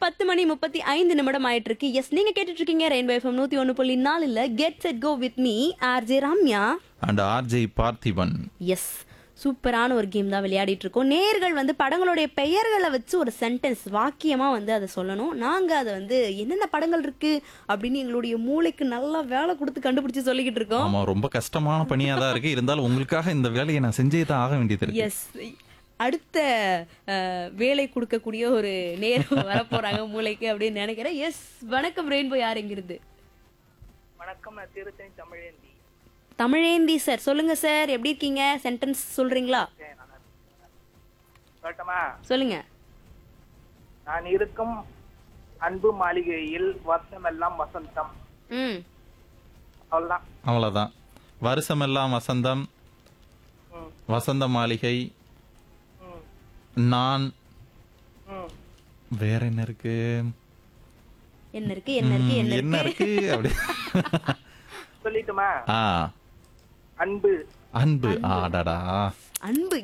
பத்து மணி முப்பத்தி ஐந்து நிமிடம் ஆயிட்டு இருக்கு எஸ் நீங்க கேட்டுட்டு இருக்கீங்க ரெயின்போ எஃப்எம் நூத்தி ஒன்னு புள்ளி நாலுல get set go with me RJ Ramya and RJ Parthiban yes சூப்பரான ஒரு கேம் தான் விளையாடிட்டு இருக்கோம் நேர்கள் வந்து படங்களுடைய பெயர்களை வச்சு ஒரு சென்டென்ஸ் வாக்கியமா வந்து அதை சொல்லணும் நாங்க அதை வந்து என்னென்ன படங்கள் இருக்கு அப்படின்னு எங்களுடைய மூளைக்கு நல்லா வேலை கொடுத்து கண்டுபிடிச்சு சொல்லிக்கிட்டு இருக்கோம் ஆமா ரொம்ப கஷ்டமான பணியா தான் இருக்கு இருந்தாலும் உங்களுக்காக இந்த வேலையை நான் செஞ்சே தான் ஆக வேண்டியது இருக்கு எஸ் அடுத்த அஹ், வேலை கொடுக்கக்கூடிய ஒரு நேரம் வரப்போறாங்க மூளைக்கு அப்படின்னு நினைக்கிறேன் எஸ் வணக்கம் ரெயின்போ யார் எங்கிருந்து வணக்கம் நான் திருத்தணி தமிழேந்தி தமிழேந்தி சார் சொல்லுங்க சார் எப்படி இருக்கீங்க சென்டென்ஸ் சொல்றீங்களா சொல்லட்டுமா சொல்லுங்க நான் இருக்கும் அன்பு மாளிகையில் வருஷமெல்லாம் வசந்தம் ம் அவ்வளவுதான் அவ்வளவுதான் வருஷமெல்லாம் வசந்தம் ம், வசந்த மாளிகை ம், நான் ம். வேற என்ன இருக்கு என்ன இருக்கு என்ன இருக்கு ம், என்ன என்ன இருக்கு இருக்கு அப்படி சொல்லிட்டுமா ஆ அன்பு அன்பு ஆடாடா அன்பு